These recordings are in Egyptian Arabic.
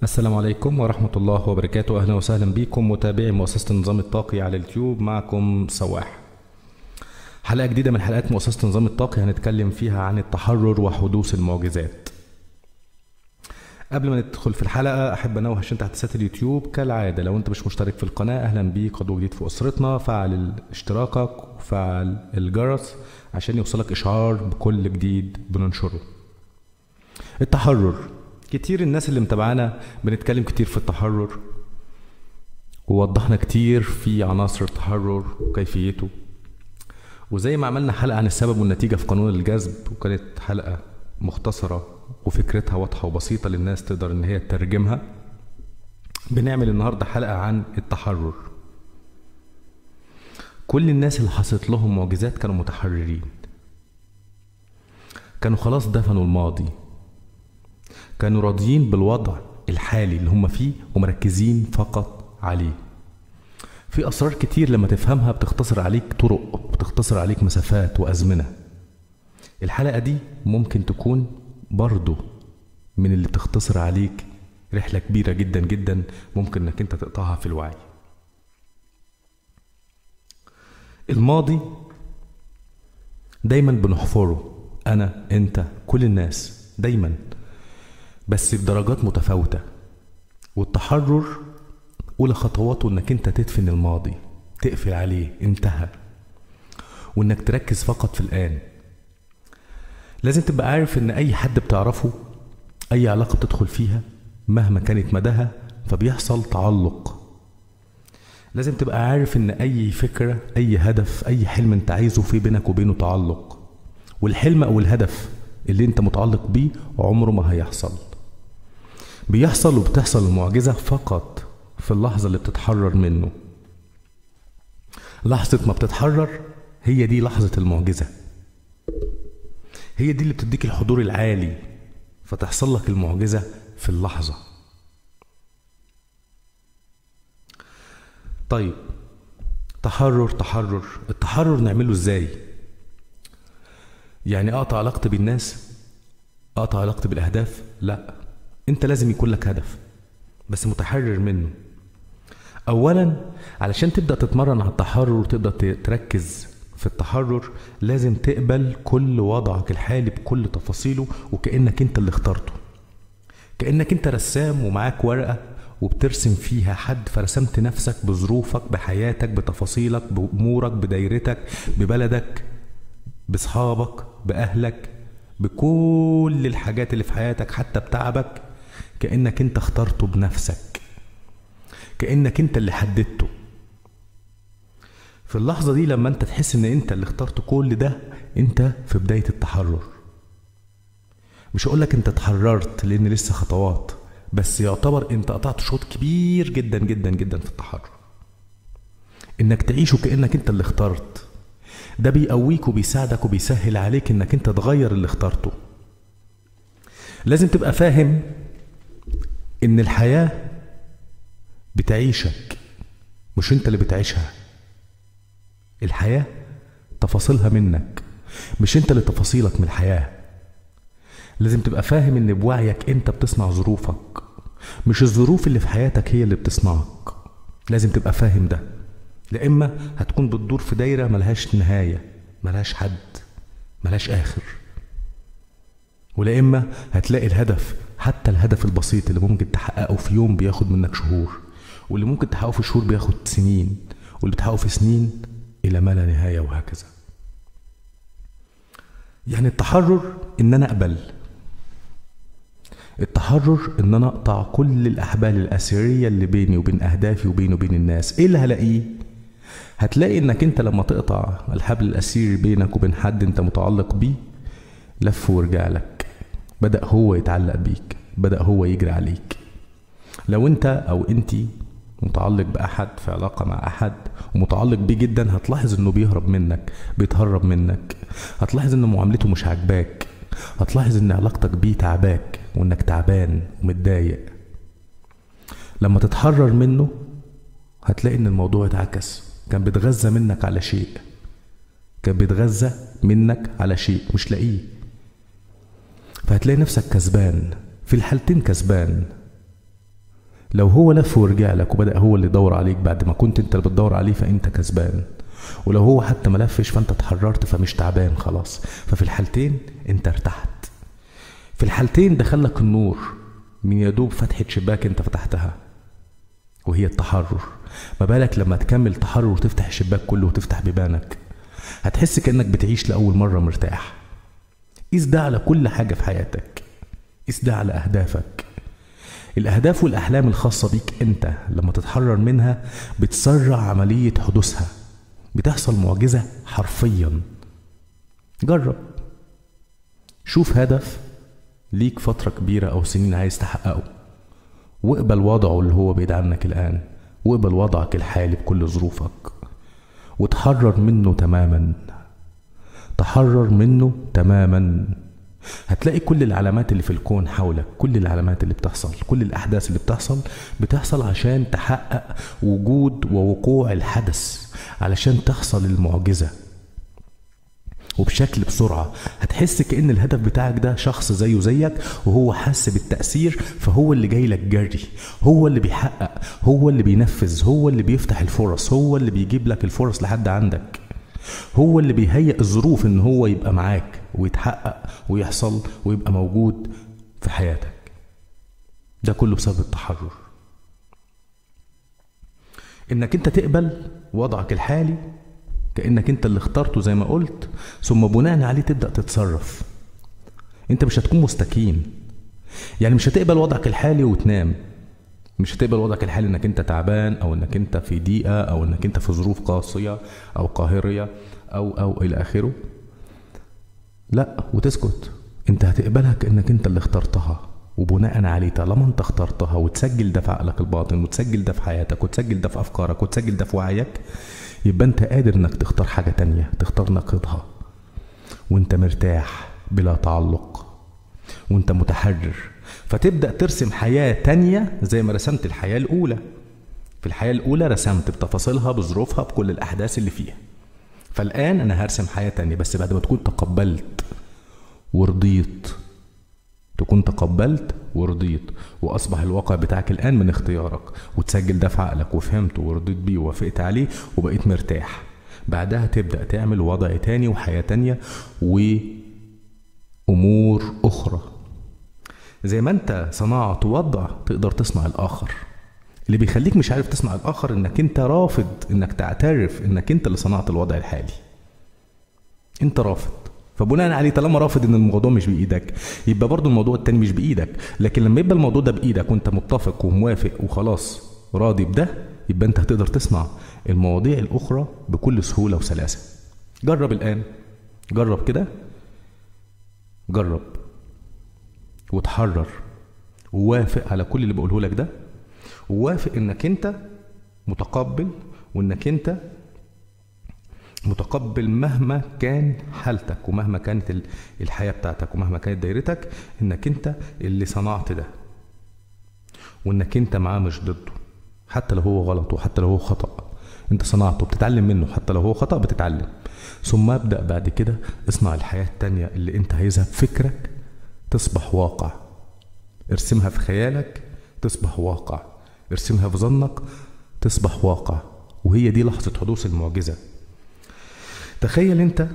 السلام عليكم ورحمة الله وبركاته أهلا وسهلا بكم متابعي مؤسسة النظام الطاقي على اليوتيوب معكم سواح حلقة جديدة من حلقات مؤسسة النظام الطاقي هنتكلم فيها عن التحرر وحدوث المعجزات قبل ما ندخل في الحلقة أحب أنوه عشان تحديثات اليوتيوب كالعادة لو أنت مش مشترك في القناة أهلا بيك عضو جديد في أسرتنا فعل اشتراكك وفعل الجرس عشان يوصلك إشعار بكل جديد بننشره التحرر كتير الناس اللي متابعانا بنتكلم كتير في التحرر ووضحنا كتير في عناصر التحرر وكيفيته وزي ما عملنا حلقة عن السبب والنتيجة في قانون الجذب وكانت حلقة مختصرة وفكرتها واضحة وبسيطة للناس تقدر إن هي تترجمها بنعمل النهاردة حلقة عن التحرر كل الناس اللي حصلت لهم معجزات كانوا متحررين كانوا خلاص دفنوا الماضي كانوا راضيين بالوضع الحالي اللي هم فيه ومركزين فقط عليه في أسرار كتير لما تفهمها بتختصر عليك طرق وبتختصر عليك مسافات وأزمنة الحلقة دي ممكن تكون برضو من اللي بتختصر عليك رحلة كبيرة جدا جدا ممكن انك انت تقطعها في الوعي الماضي دايما بنحفره انا انت كل الناس دايما بس بدرجات متفاوتة والتحرر أولى خطواته إنك أنت تدفن الماضي تقفل عليه انتهى وإنك تركز فقط في الآن لازم تبقى عارف إن أي حد بتعرفه أي علاقة بتدخل فيها مهما كانت مداها فبيحصل تعلق لازم تبقى عارف إن أي فكرة أي هدف أي حلم أنت عايزه في بينك وبينه تعلق والحلم أو الهدف اللي أنت متعلق بيه عمره ما هيحصل بيحصل وبتحصل المعجزة فقط في اللحظة اللي بتتحرر منه لحظة ما بتتحرر هي دي لحظة المعجزة هي دي اللي بتديك الحضور العالي فتحصل لك المعجزة في اللحظة طيب تحرر تحرر التحرر نعمله ازاي يعني اقطع علاقتي بالناس اقطع علاقتي بالاهداف لا انت لازم يكون لك هدف بس متحرر منه اولا علشان تبدا تتمرن على التحرر وتبدا تركز في التحرر لازم تقبل كل وضعك الحالي بكل تفاصيله وكانك انت اللي اخترته كانك انت رسام ومعاك ورقه وبترسم فيها حد فرسمت نفسك بظروفك بحياتك بتفاصيلك بامورك بدايرتك ببلدك باصحابك باهلك بكل الحاجات اللي في حياتك حتى بتعبك كأنك انت اخترته بنفسك كأنك انت اللي حددته في اللحظة دي لما انت تحس ان انت اللي اخترت كل ده انت في بداية التحرر مش هقولك انت اتحررت لان لسه خطوات بس يعتبر انت قطعت شوط كبير جدا جدا جدا في التحرر انك تعيشه كأنك انت اللي اخترت ده بيقويك وبيساعدك وبيسهل عليك انك انت تغير اللي اخترته لازم تبقى فاهم ان الحياة بتعيشك مش انت اللي بتعيشها الحياة تفاصيلها منك مش انت اللي تفاصيلك من الحياة لازم تبقى فاهم ان بوعيك انت بتصنع ظروفك مش الظروف اللي في حياتك هي اللي بتصنعك لازم تبقى فاهم ده لا اما هتكون بتدور في دايره ملهاش نهايه ملهاش حد ملهاش اخر ولا اما هتلاقي الهدف حتى الهدف البسيط اللي ممكن تحققه في يوم بياخد منك شهور واللي ممكن تحققه في شهور بياخد سنين واللي بتحققه في سنين الى ما لا نهايه وهكذا يعني التحرر ان انا اقبل التحرر ان انا اقطع كل الاحبال الاسريه اللي بيني وبين اهدافي وبيني وبين الناس ايه اللي هلاقيه هتلاقي انك انت لما تقطع الحبل الاسير بينك وبين حد انت متعلق بيه لف ورجع لك بدا هو يتعلق بيك بدا هو يجري عليك لو انت او انتي متعلق باحد في علاقه مع احد ومتعلق بيه جدا هتلاحظ انه بيهرب منك بيتهرب منك هتلاحظ ان معاملته مش عاجباك هتلاحظ ان علاقتك بيه تعباك وانك تعبان ومتضايق لما تتحرر منه هتلاقي ان الموضوع اتعكس كان بيتغذى منك على شيء كان بيتغذى منك على شيء مش لاقيه فهتلاقي نفسك كسبان في الحالتين كسبان لو هو لف ورجع لك وبدأ هو اللي يدور عليك بعد ما كنت انت اللي بتدور عليه فانت كسبان ولو هو حتى ما لفش فانت اتحررت فمش تعبان خلاص ففي الحالتين انت ارتحت في الحالتين دخلك النور من يدوب فتحة شباك انت فتحتها وهي التحرر ما بالك لما تكمل تحرر وتفتح الشباك كله وتفتح بيبانك هتحس كأنك بتعيش لأول مرة مرتاح قيس ده على كل حاجة في حياتك قيس ده على أهدافك الأهداف والأحلام الخاصة بيك أنت لما تتحرر منها بتسرع عملية حدوثها بتحصل معجزة حرفيا جرب شوف هدف ليك فترة كبيرة أو سنين عايز تحققه واقبل وضعه اللي هو بعيد عنك الآن واقبل وضعك الحالي بكل ظروفك وتحرر منه تماما تحرر منه تماما هتلاقي كل العلامات اللي في الكون حولك كل العلامات اللي بتحصل كل الأحداث اللي بتحصل بتحصل عشان تحقق وجود ووقوع الحدث علشان تحصل المعجزة وبشكل بسرعة هتحس كأن الهدف بتاعك ده شخص زيه زيك وهو حس بالتأثير فهو اللي جاي لك جري هو اللي بيحقق هو اللي بينفذ هو اللي بيفتح الفرص هو اللي بيجيب لك الفرص لحد عندك هو اللي بيهيئ الظروف ان هو يبقى معاك ويتحقق ويحصل ويبقى موجود في حياتك ده كله بسبب التحرر انك انت تقبل وضعك الحالي كانك انت اللي اخترته زي ما قلت ثم بناء عليه تبدا تتصرف انت مش هتكون مستكين يعني مش هتقبل وضعك الحالي وتنام مش هتقبل وضعك الحالي انك انت تعبان او انك انت في ضيقه او انك انت في ظروف قاسيه او قاهريه او او الى اخره لا وتسكت انت هتقبلها كانك انت اللي اخترتها وبناء عليه طالما انت اخترتها وتسجل ده في عقلك الباطن وتسجل ده في حياتك وتسجل ده في افكارك وتسجل ده في وعيك يبقى انت قادر انك تختار حاجه تانية تختار نقيضها وانت مرتاح بلا تعلق وانت متحرر فتبدا ترسم حياه تانية زي ما رسمت الحياه الاولى في الحياه الاولى رسمت بتفاصيلها بظروفها بكل الاحداث اللي فيها فالان انا هرسم حياه تانية بس بعد ما تكون تقبلت ورضيت تكون تقبلت ورضيت واصبح الواقع بتاعك الان من اختيارك وتسجل ده في عقلك وفهمته ورضيت بيه ووافقت عليه وبقيت مرتاح بعدها تبدا تعمل وضع تاني وحياه تانية وامور اخرى زي ما انت صنعت وضع تقدر تصنع الاخر اللي بيخليك مش عارف تصنع الاخر انك انت رافض انك تعترف انك انت اللي صنعت الوضع الحالي انت رافض فبناء عليه طالما رافض ان الموضوع مش بايدك يبقى برضو الموضوع التاني مش بايدك لكن لما يبقى الموضوع ده بايدك وانت متفق وموافق وخلاص راضي بده يبقى انت هتقدر تصنع المواضيع الاخرى بكل سهوله وسلاسه جرب الان جرب كده جرب وتحرر ووافق على كل اللي بقوله لك ده ووافق انك انت متقبل وانك انت متقبل مهما كان حالتك ومهما كانت الحياة بتاعتك ومهما كانت دايرتك انك انت اللي صنعت ده وانك انت معاه مش ضده حتى لو هو غلط وحتى لو هو خطأ انت صنعته بتتعلم منه حتى لو هو خطأ بتتعلم ثم ابدأ بعد كده اصنع الحياة التانية اللي انت عايزها بفكرك تصبح واقع ارسمها في خيالك تصبح واقع ارسمها في ظنك تصبح واقع وهي دي لحظة حدوث المعجزة تخيل انت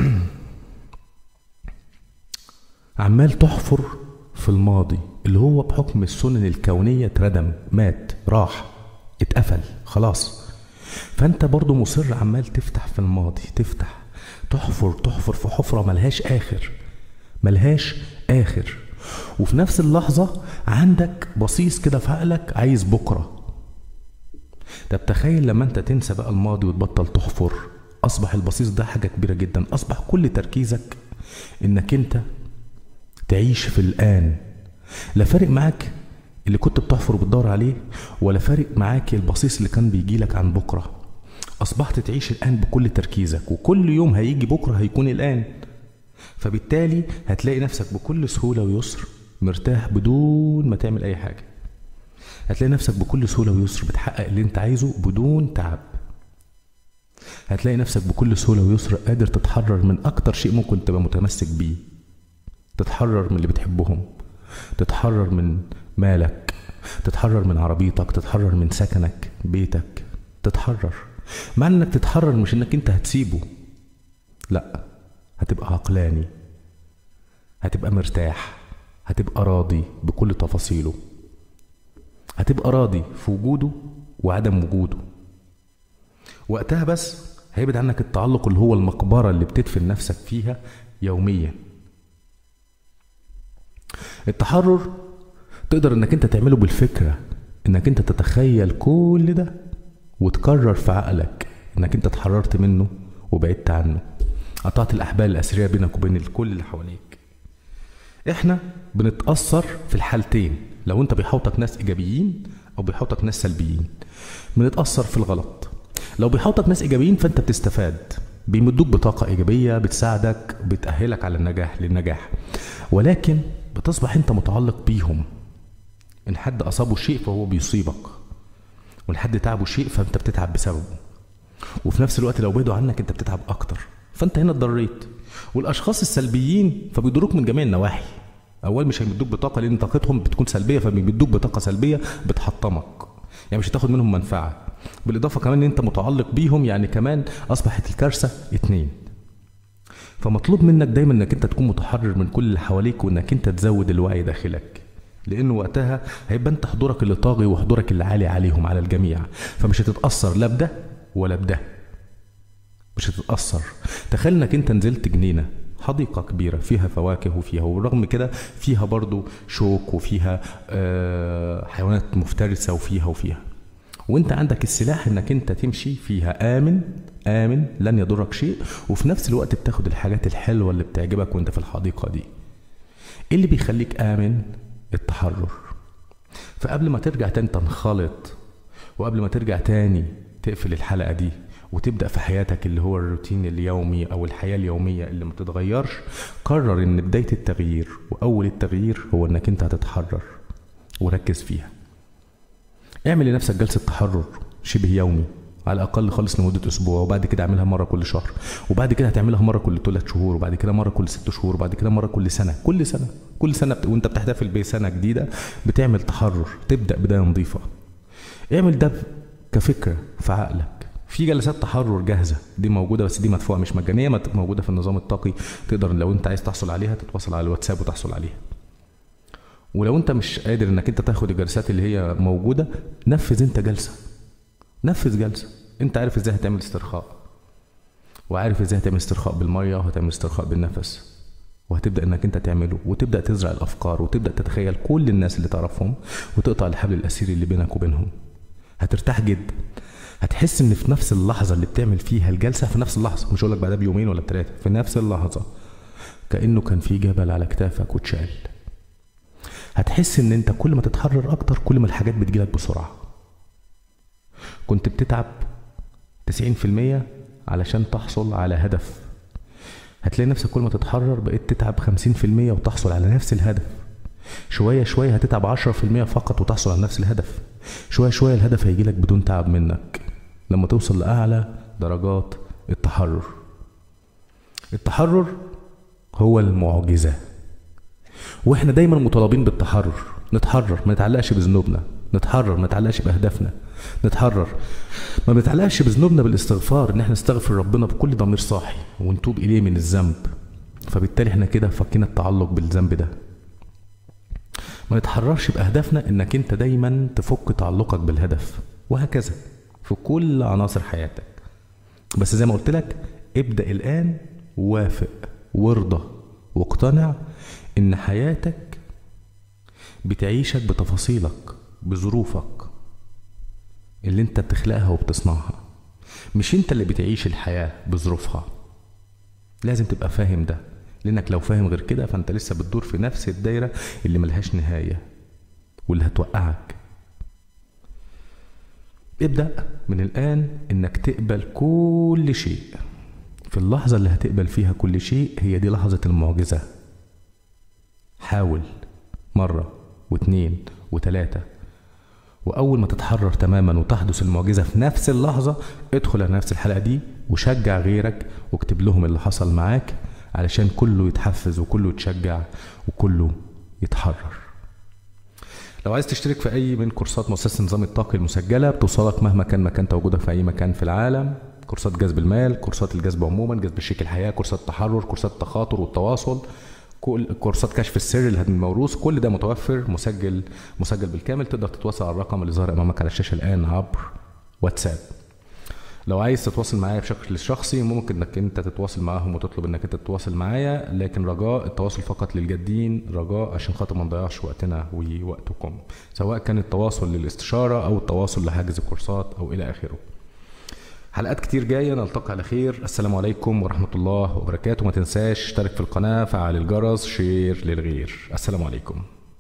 عمال تحفر في الماضي اللي هو بحكم السنن الكونية اتردم مات راح اتقفل خلاص فانت برضو مصر عمال تفتح في الماضي تفتح تحفر تحفر في حفرة ملهاش آخر ملهاش آخر وفي نفس اللحظة عندك بصيص كده في عقلك عايز بكرة طب تخيل لما انت تنسى بقى الماضي وتبطل تحفر اصبح البصيص ده حاجه كبيره جدا اصبح كل تركيزك انك انت تعيش في الان لا فارق معاك اللي كنت بتحفر وبتدور عليه ولا فارق معاك البصيص اللي كان بيجي لك عن بكره اصبحت تعيش الان بكل تركيزك وكل يوم هيجي بكره هيكون الان فبالتالي هتلاقي نفسك بكل سهوله ويسر مرتاح بدون ما تعمل اي حاجه هتلاقي نفسك بكل سهوله ويسر بتحقق اللي انت عايزه بدون تعب هتلاقي نفسك بكل سهوله ويسر قادر تتحرر من اكتر شيء ممكن تبقى متمسك بيه تتحرر من اللي بتحبهم تتحرر من مالك تتحرر من عربيتك تتحرر من سكنك بيتك تتحرر مع انك تتحرر مش انك انت هتسيبه لا هتبقى عقلاني هتبقى مرتاح هتبقى راضي بكل تفاصيله هتبقى راضي في وجوده وعدم وجوده وقتها بس هيبعد عنك التعلق اللي هو المقبرة اللي بتدفن نفسك فيها يوميا التحرر تقدر انك انت تعمله بالفكرة انك انت تتخيل كل ده وتكرر في عقلك انك انت اتحررت منه وبعدت عنه قطعت الاحبال الاسريه بينك وبين الكل اللي حواليك احنا بنتاثر في الحالتين لو انت بيحوطك ناس ايجابيين او بيحوطك ناس سلبيين بنتاثر في الغلط لو بيحوطك ناس ايجابيين فانت بتستفاد بيمدوك بطاقه ايجابيه بتساعدك بتاهلك على النجاح للنجاح ولكن بتصبح انت متعلق بيهم ان حد اصابه شيء فهو بيصيبك وان حد تعبه شيء فانت بتتعب بسببه وفي نفس الوقت لو بعدوا عنك انت بتتعب اكتر فانت هنا اتضريت والاشخاص السلبيين فبيضروك من جميع النواحي اول مش هيمدوك بطاقه لان طاقتهم بتكون سلبيه فبيمدوك بطاقه سلبيه بتحطمك يعني مش هتاخد منهم منفعه بالاضافه كمان ان انت متعلق بيهم يعني كمان اصبحت الكارثه اتنين فمطلوب منك دايما انك انت تكون متحرر من كل اللي حواليك وانك انت تزود الوعي داخلك لانه وقتها هيبقى انت حضورك اللي طاغي وحضورك اللي عالي عليهم على الجميع فمش هتتاثر لا بده ولا بده مش هتتاثر تخيل انك انت نزلت جنينه حديقة كبيرة فيها فواكه وفيها ورغم كده فيها برضو شوك وفيها آه، حيوانات مفترسة وفيها وفيها وانت عندك السلاح انك انت تمشي فيها امن امن لن يضرك شيء وفي نفس الوقت بتاخد الحاجات الحلوة اللي بتعجبك وانت في الحديقة دي ايه اللي بيخليك امن التحرر فقبل ما ترجع تاني تنخلط وقبل ما ترجع تاني تقفل الحلقة دي وتبدأ في حياتك اللي هو الروتين اليومي أو الحياة اليومية اللي ما تتغيرش قرر إن بداية التغيير وأول التغيير هو إنك أنت هتتحرر وركز فيها اعمل لنفسك جلسة تحرر شبه يومي على الاقل خالص لمده اسبوع وبعد كده اعملها مره كل شهر وبعد كده هتعملها مره كل ثلاث شهور وبعد كده مره كل ست شهور وبعد كده مره كل سنه كل سنه كل سنه بت... وانت بتحتفل بسنه جديده بتعمل تحرر تبدا بدايه نظيفه اعمل ده كفكره في عقلك في جلسات تحرر جاهزه دي موجوده بس دي مدفوعه مش مجانيه مت- موجوده في النظام الطاقي تقدر لو انت عايز تحصل عليها تتواصل على الواتساب وتحصل عليها ولو انت مش قادر انك انت تاخد الجلسات اللي هي موجوده نفذ انت جلسه نفذ جلسه انت عارف ازاي هتعمل استرخاء وعارف ازاي هتعمل استرخاء بالميه وهتعمل استرخاء بالنفس وهتبدا انك انت تعمله وتبدا تزرع الافكار وتبدا تتخيل كل الناس اللي تعرفهم وتقطع الحبل الاسيري اللي بينك وبينهم هترتاح جدا هتحس ان في نفس اللحظه اللي بتعمل فيها الجلسه في نفس اللحظه مش هقول لك بعدها بيومين ولا بثلاثه في نفس اللحظه كانه كان في جبل على كتافك واتشال هتحس ان انت كل ما تتحرر اكتر كل ما الحاجات بتجيلك بسرعه كنت بتتعب 90% علشان تحصل على هدف هتلاقي نفسك كل ما تتحرر بقيت تتعب 50% وتحصل على نفس الهدف شوية شوية هتتعب 10% فقط وتحصل على نفس الهدف شوية شوية الهدف هيجيلك بدون تعب منك لما توصل لأعلى درجات التحرر التحرر هو المعجزة واحنا دايما مطالبين بالتحرر نتحرر ما نتعلقش بذنوبنا نتحرر ما نتعلقش باهدافنا نتحرر ما بنتعلقش بذنوبنا بالاستغفار ان احنا نستغفر ربنا بكل ضمير صاحي ونتوب اليه من الذنب فبالتالي احنا كده فكينا التعلق بالذنب ده ما نتحررش باهدافنا انك انت دايما تفك تعلقك بالهدف وهكذا في كل عناصر حياتك بس زي ما قلت لك ابدا الان وافق وارضى واقتنع ان حياتك بتعيشك بتفاصيلك بظروفك اللي انت بتخلقها وبتصنعها مش انت اللي بتعيش الحياة بظروفها لازم تبقى فاهم ده لانك لو فاهم غير كده فانت لسه بتدور في نفس الدايرة اللي ملهاش نهاية واللي هتوقعك ابدأ من الآن إنك تقبل كل شيء في اللحظة اللي هتقبل فيها كل شيء هي دي لحظة المعجزة حاول مرة واتنين وتلاتة وأول ما تتحرر تماما وتحدث المعجزة في نفس اللحظة ادخل على نفس الحلقة دي وشجع غيرك واكتب لهم اللي حصل معاك علشان كله يتحفز وكله يتشجع وكله يتحرر لو عايز تشترك في اي من كورسات مؤسسه نظام الطاقه المسجله بتوصلك مهما كان مكان تواجدك في اي مكان في العالم كورسات جذب المال كورسات الجذب عموما جذب شيك الحياه كورسات التحرر كورسات التخاطر والتواصل كل كورسات كشف السر الهدم الموروث كل ده متوفر مسجل مسجل بالكامل تقدر تتواصل على الرقم اللي ظاهر امامك على الشاشه الان عبر واتساب لو عايز تتواصل معايا بشكل شخصي ممكن انك انت تتواصل معاهم وتطلب انك انت تتواصل معايا لكن رجاء التواصل فقط للجادين رجاء عشان خاطر ما نضيعش وقتنا ووقتكم سواء كان التواصل للاستشاره او التواصل لحجز كورسات او الى اخره حلقات كتير جايه نلتقي على خير السلام عليكم ورحمه الله وبركاته ما تنساش اشترك في القناه فعل الجرس شير للغير السلام عليكم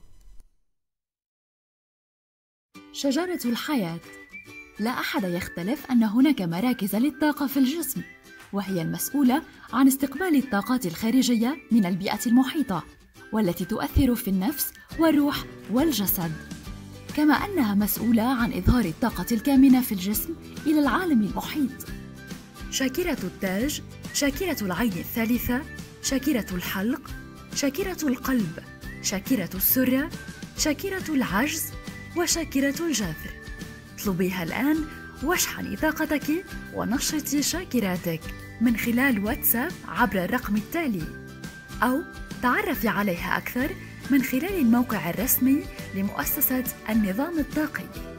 شجرة الحياة لا أحد يختلف أن هناك مراكز للطاقة في الجسم وهي المسؤولة عن استقبال الطاقات الخارجية من البيئة المحيطة والتي تؤثر في النفس والروح والجسد كما أنها مسؤولة عن إظهار الطاقة الكامنة في الجسم إلى العالم المحيط شاكرة التاج شاكرة العين الثالثة شاكرة الحلق شاكرة القلب شاكرة السرة شاكرة العجز وشاكرة الجذر اطلبيها الآن واشحني طاقتك ونشطي شاكراتك من خلال واتساب عبر الرقم التالي أو تعرفي عليها أكثر من خلال الموقع الرسمي لمؤسسة النظام الطاقي